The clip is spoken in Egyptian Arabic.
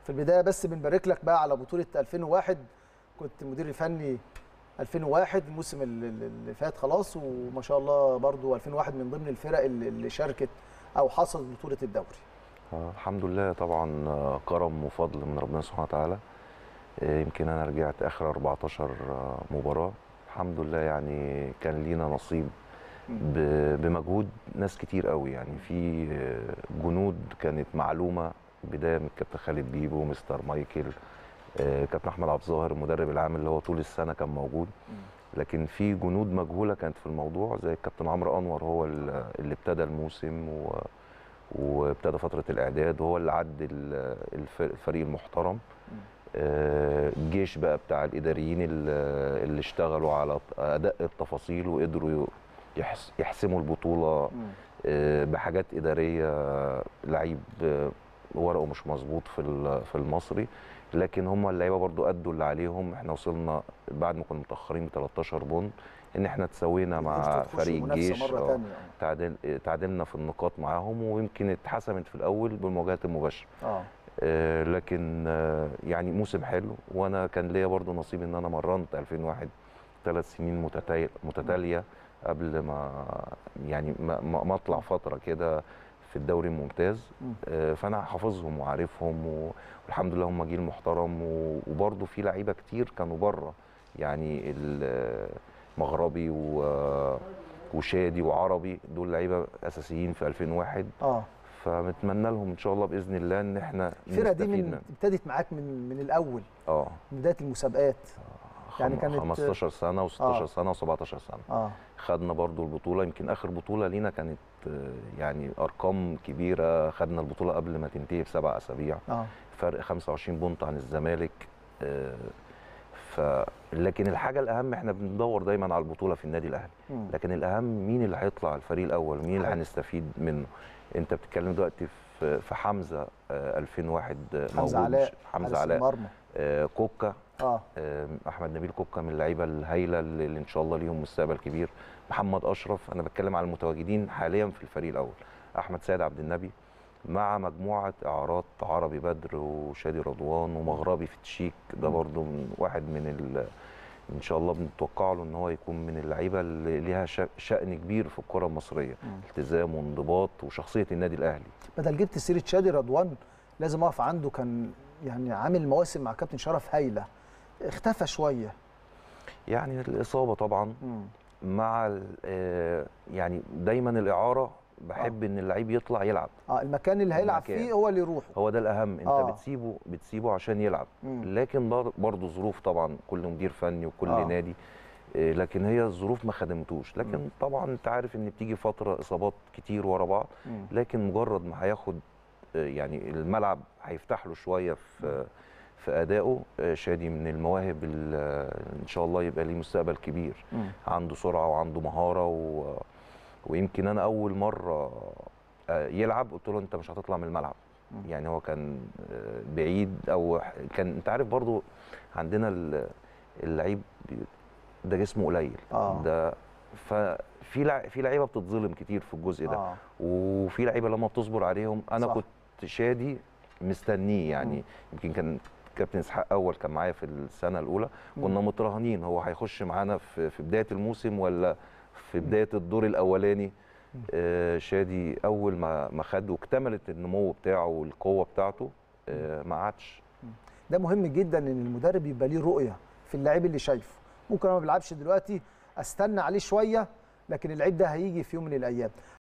في البدايه بس بنبارك لك بقى على بطوله 2001 كنت مدير فني 2001 الموسم اللي اللي فات خلاص وما شاء الله برضو 2001 من ضمن الفرق اللي اللي شاركت او حصلت بطوله الدوري آه، الحمد لله طبعا آه، كرم وفضل من ربنا سبحانه وتعالى آه، يمكن انا رجعت اخر 14 آه، مباراه الحمد لله يعني كان لينا نصيب ب- بمجهود ناس كتير قوي يعني في آه، جنود كانت معلومه بدايه من الكابتن خالد بيبو ومستر مايكل آه، كابتن احمد عبد الظاهر المدرب العام اللي هو طول السنه كان موجود لكن في جنود مجهوله كانت في الموضوع زي الكابتن عمرو انور هو ال- اللي ابتدى الموسم و وابتدى فتره الاعداد وهو اللي عد ال- الف- الفريق المحترم آه، الجيش بقى بتاع الاداريين اللي اللي اشتغلوا على اداء التفاصيل وقدروا يحس- يحسموا البطوله آه، بحاجات اداريه لعيب آه، ورقه مش مظبوط في ال- في المصري لكن هم اللعيبه برضو ادوا اللي عليهم احنا وصلنا بعد ما كنا متاخرين ب 13 بونت ان احنا تساوينا مع قدرتوا تخشوا فريق منافسة الجيش مره آه. ثانيه تعادل تعادلنا في النقاط معاهم ويمكن اتحسمت في الاول بالمواجهات المباشره اه آه، لكن آه، يعني موسم حلو وانا كان ليا برضو نصيب ان انا مرنت 2001 ثلاث سنين متتاليه متتاليه قبل ما يعني ما, ما ما اطلع فتره كده في الدوري الممتاز مم. آه، فانا حافظهم وعارفهم و- والحمد لله هم جيل محترم و- وبرضو في لعيبه كتير كانوا بره يعني المغربي و- وشادي وعربي دول لعيبه اساسيين في 2001 اه فنتمنى لهم ان شاء الله باذن الله ان احنا الفرقه دي نستفيد من من- ابتدت معاك من من الاول اه من بدايه المسابقات يعني خم- كانت- 15 سنه و16 آه. سنه و17 سنه اه خدنا برضو البطوله يمكن اخر بطوله لينا كانت آه، يعني ارقام كبيره خدنا البطوله قبل ما تنتهي بسبع اسابيع اه فرق 25 بونت عن الزمالك آه، ف لكن الحاجه الاهم احنا بندور دايما على البطوله في النادي الاهلي مم. لكن الاهم مين اللي هيطلع الفريق الاول مين اللي حلو. هنستفيد منه انت بتتكلم دلوقتي في في حمزه آه، 2001 آه، حمزه موجود علاء حمزه حارس علاء المرمى آه، كوكا اه آه، احمد نبيل كوكا من اللعيبه الهايله اللي اللي ان شاء الله ليهم مستقبل كبير محمد اشرف انا بتكلم على المتواجدين حاليا في الفريق الاول احمد سيد عبد النبي مع مجموعه اعارات عربي بدر وشادي رضوان ومغربي في تشيك ده برضو من واحد من ال ان شاء الله بنتوقع له ان هو يكون من اللعيبه اللي ليها شأ- شأن كبير في الكره المصريه مم. التزام وانضباط وشخصيه النادي الاهلي بدل جبت سيره شادي رضوان لازم اقف عنده كان يعني عامل مواسم مع كابتن شرف هايله اختفى شويه يعني الاصابه طبعا مم. مع ال- آه، يعني دايما الاعاره بحب ان اللعيب يطلع يلعب اه المكان اللي هيلعب المكان. فيه هو اللي يروحه هو ده الاهم انت آه. آه. بتسيبه بتسيبه عشان يلعب مم. لكن بر- برضه ظروف طبعا كل مدير فني وكل آه. آه. نادي آه، لكن هي الظروف ما خدمتوش لكن مم. طبعا انت عارف ان بتيجي فتره اصابات كتير ورا بعض مم. لكن مجرد ما هياخد آه، يعني الملعب هيفتح له شويه في في ادائه آه، شادي من المواهب اللي ان شاء الله يبقى ليه مستقبل كبير مم. عنده سرعه وعنده مهاره و... ويمكن انا اول مره آه، يلعب قلت له انت مش هتطلع من الملعب مم. يعني هو كان آه، بعيد او ح- كان انت عارف برضو عندنا ال- اللعيب بي- ده جسمه قليل آه. ده ففي لع... في لعيبه بتتظلم كتير في الجزء ده اه وفي لعيبه لما بتصبر عليهم انا صح. كنت شادي مستنيه يعني مم. يمكن كان كابتن اسحاق اول كان معايا في السنه الاولى كنا متراهنين هو هيخش معانا في في بدايه الموسم ولا في بدايه الدور الاولاني آه شادي اول ما ما خد واكتملت النمو بتاعه والقوه بتاعته آه ما عادش ده مهم جدا ان المدرب يبقى ليه رؤيه في اللاعب اللي شايفه ممكن انا ما بلعبش دلوقتي استنى عليه شويه لكن اللعيب ده هيجي في يوم من الايام